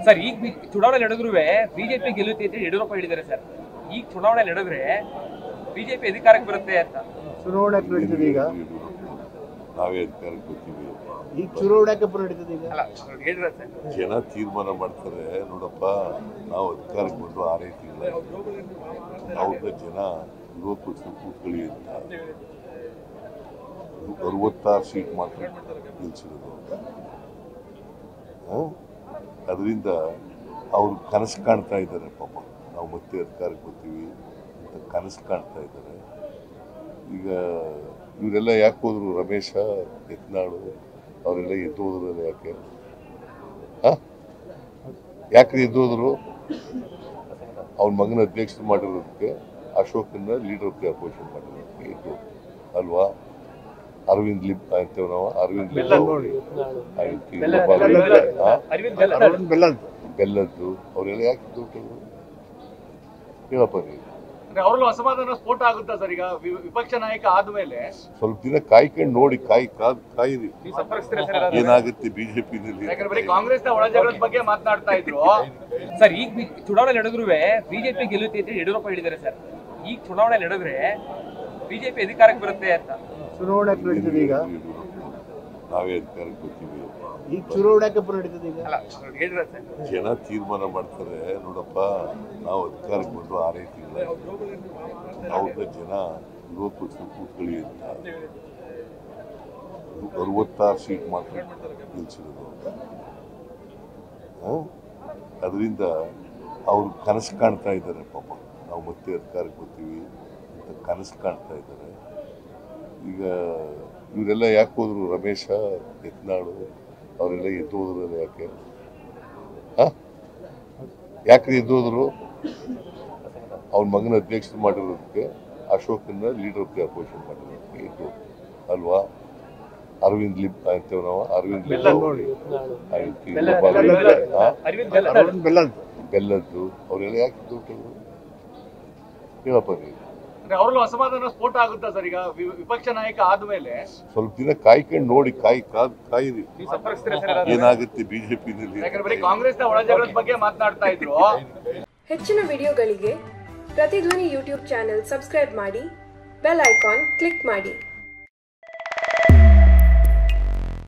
Sir ಈಗ B- ಚುನಾವಣೆ ನಡೆದ್ರು BJP ಗೆಲ್ಲುತ್ತೆ ಅಂತ ಯಡಿಯೂರಪ್ಪ ಹೇಳಿದ್ದಾರೆ ಸರ್ ಈಗ ಚುನಾವಣೆ ನಡೆದ್ರೆ ಬಿಜೆಪಿ ಅಧಿಕಾರಕ್ಕೆ ಬರುತ್ತೆ ಅಂತ ಚುನಾವಣೆ ಯಾಕೆ ನಡೀತದೆ ಈಗ ನಾವೇ ಅಧಿಕಾರಕ್ಕೆ ಬರ್ತೀವಿ ಈಗ ಚುನಾವಣೆ ಯಾಕೆ ನಡೀತದೆ ಈಗ ಅಲ್ಲ ಅವ್ರು ಹೇಳಿದ್ರೆ ಸರ್ ಜನ ತೀರ್ಮಾನ ಮಾಡ್ತಾರೆ ನೋಡಪ್ಪ ನಾವು ಅಧಿಕಾರಕ್ಕೆ ಬಂದು ಆರೇ ತಿಂಗಳು ಅವ್ರನ್ನ ಜನ ನಲವತ್ತು ವರ್ಷ ಕೂತ್ಕೊಳ್ಳಿ ಅಂತ ಅರವತ್ತಾರು ಸೀಟ್ ಮಾತ್ರ ಗೆಲ್ಸಿರೋದು ಅದರಿಂದ ಅವ್ರು ಕನಸು ಕಾಣ್ತಾ ಇದ್ದಾರೆ ಪಾಪ ನಾವು ಮತ್ತೆ ಅಧಿಕಾರಕ್ಕೆ ಬರ್ತೀವಿ ಅಂತ ಕನಸು ಕಾಣ್ತಾ ಇದ್ದಾರೆ ಈಗ ಇವರೆಲ್ಲ ಯಾಕೆ ಹೋದ್ರು ರಮೇಶ ಯತ್ನಾಳು ಅವರೆಲ್ಲ ಎದ್ದು ಹೋದ್ರಲ್ಲ ಯಾಕೆ ಆ? ಯಾಕ್ರಿ ಎದ್ದು ಹೋದ್ರು ಅವ್ನ ಮಗನ ಅಧ್ಯಕ್ಷರು ಮಾಡಿರೋದಕ್ಕೆ ಅಶೋಕನ್ನ ಲೀಡರ್ ಆಫ್ ದಿ ಅಪೋಸಿಷನ್ ಮಾಡಿರೋದಕ್ಕೆ ಎದ್ದು ಅಲ್ವಾ ಅರವಿಂದ್ ಲಿಪ್ ಅಂತೇವ್ ನಾವು ಅರವಿಂದ್ ಲಿಪ್ ನೋಡಿ ಆಯ್ತು, ಬೆಲ್ಲ- ಇನ್ನೊಬ್ಬ ಬೆಲ್ಲ- ಅರವಿಂದ್- ಆ? ಅರವಿಂದ್ ಬೆಲ್ಲ ಅರವಿಂದ್ ಬೆಲ್ಲದ್ ಬೆಲ್ಲದ್ದು ಅವರೆಲ್ಲ ಯಾಕೆ ಎದ್ದು ಹೊರ್ಟೋದ್ರು? ಹೇಳಪ್ಪ ನೀವು ಅಂದ್ರೆ ಅವರಲ್ಲೂ ಅಸಮಾಧಾನ ಸ್ಫೋಟ ಆಗುತ್ತಾ ಸರ್ ಈಗ ವಿ- ವಿಪಕ್ಷ ನಾಯಕ ಆದ್ಮೇಲೆ ಸ್ವಲ್ಪ ದಿನ ಕಾಯ್ಕೊಂಡು ನೋಡಿ ಕಾಯಿ ಕಾದ್ ಕಾಯಿರಿ ನೀವು ಸಂಪರ್ಕಿಸ್ತೀರಾ ಸರ್ ಏನಾದ್ರು? ಏನಾಗುತ್ತೆ ಬಿಜೆಪಿನಲ್ಲಿ ಯಾಕಂದ್ರೆ ಬರೀ ಕಾಂಗ್ರೆಸ್ ನ ಒಳಜಗಳದ ಬಗ್ಗೆ ಮಾತನಾಡ್ತಾ ಇದ್ರು ಸರ್ ಈಗ ಬಿ- ಚುನಾವಣೆ ನಡೆದ್ರು ಬಿಜೆಪಿ ಗೆಲ್ಲುತ್ತೆ ಅಂತ ಯಡಿಯೂರಪ್ಪ ಹೇಳಿದ್ದಾರೆ ಸರ್ ಈಗ ಚುನಾವಣೆ ನಡೆದ್ರೆ ಬಿಜೆಪಿ ಅಧಿಕಾರಕ್ಕೆ ಬರುತ್ತೆ ಅಂತ ಚುನಾವಣೆ ಯಾಕೆ ನಡೀತದೆ ಈಗ ನಾವೇ ಅಧಿಕಾರಕ್ಕೆ ಬರ್ತೀವಿ ಈಗ ಚುನಾವಣೆ ಯಾಕೆ ನಡೀತದೆ ಈಗ ಅಲ್ಲ ಅವ್ರು ಹೇಳಿದ್ರೆ ಸರ್ ಜನ ತೀರ್ಮಾನ ಮಾಡ್ತಾರೆ ನೋಡಪ್ಪ ನಾವು ಅಧಿಕಾರಕ್ಕೆ ಬಂದು ಆರೇ ತಿಂಗಳು ಅವ್ರನ್ನ ಜನ ನಲವತ್ತು ವರ್ಷ ಕೂತ್ಕೊಳ್ಳಿ ಅಂತ ಅರವತ್ತಾರು ಸೀಟ್ ಮಾತ್ರ ಗೆಲ್ಸಿರೋದು ಅದರಿಂದ ಅವ್ರು ಕನಸು ಕಾಣ್ತಾ ಇದ್ದಾರೆ ಪಾಪ ನಾವು ಮತ್ತೆ ಅಧಿಕಾರಕ್ಕೆ ಬರ್ತೀವಿ ಅಂತ ಕನಸು ಕಾಣ್ತಾ ಇದ್ದಾರೆ ಈಗ ಇವರೆಲ್ಲ ಯಾಕೆ ಹೋದ್ರು ರಮೇಶ ಯತ್ನಾಳು ಅವರೆಲ್ಲ ಎದ್ದು ಹೋದ್ರಲ್ಲ ಯಾಕೆ ಆ? ಯಾಕ್ರಿ ಎದ್ದು ಹೋದ್ರು ಅವ್ನ ಮಗನ ಅಧ್ಯಕ್ಷರು ಮಾಡಿರೋದಕ್ಕೆ ಅಶೋಕನ್ನ ಲೀಡರ್ ಆಫ್ ದಿ ಅಪೋಸಿಷನ್ ಮಾಡಿರೋದಕ್ಕೆ ಎದ್ದು ಅಲ್ವಾ ಅರವಿಂದ್ ಲಿಪ್ ಅಂತೇವ್ ನಾವು ಅರವಿಂದ್ ಲಿಪ್ ನೋಡಿ ಆಯ್ತು, ಬೆಲ್ಲ- ಇನ್ನೊಬ್ಬ ಬೆಲ್ಲ- ಅರವಿಂದ್- ಆ? ಅರವಿಂದ್ ಬೆಲ್ಲ ಅರವಿಂದ್ ಬೆಲ್ಲದ್ ಬೆಲ್ಲದ್ದು ಅವರೆಲ್ಲ ಯಾಕೆ ಎದ್ದು ಹೊರ್ಟೋದ್ರು? ಹೇಳಪ್ಪ ನೀವು ಅಂದ್ರೆ ಅವರಲ್ಲೂ ಅಸಮಾಧಾನ ಸ್ಫೋಟ ಆಗುತ್ತಾ ಸರ್ ಈಗ ವಿ- ವಿಪಕ್ಷ ನಾಯಕ ಆದ್ಮೇಲೆ ಸ್ವಲ್ಪ ದಿನ ಕಾಯ್ಕೊಂಡು ನೋಡಿ ಕಾಯಿ ಕಾದ್ ಕಾಯಿರಿ ನೀವು ಸಂಪರ್ಕಿಸ್ತೀರಾ ಸರ್ ಏನಾದ್ರು? ಏನಾಗುತ್ತೆ ಬಿಜೆಪಿನಲ್ಲಿ ಯಾಕಂದ್ರೆ ಬರೀ ಕಾಂಗ್ರೆಸ್ ನ ಒಳಜಗಳದ ಬಗ್ಗೆ ಮಾತನಾಡ್ತಾ ಇದ್ರು ಹೆಚ್ಚಿನ ವಿಡಿಯೋಗಳಿಗೆ ಪ್ರತಿಧ್ವನಿ ಯೂಟ್ಯೂಬ್ ಚಾನೆಲ್ ಸಬ್ಸ್ಕ್ರೈಬ್ ಮಾಡಿ ಬೆಲ್ ಐಕಾನ್ ಕ್ಲಿಕ್ ಮಾಡಿ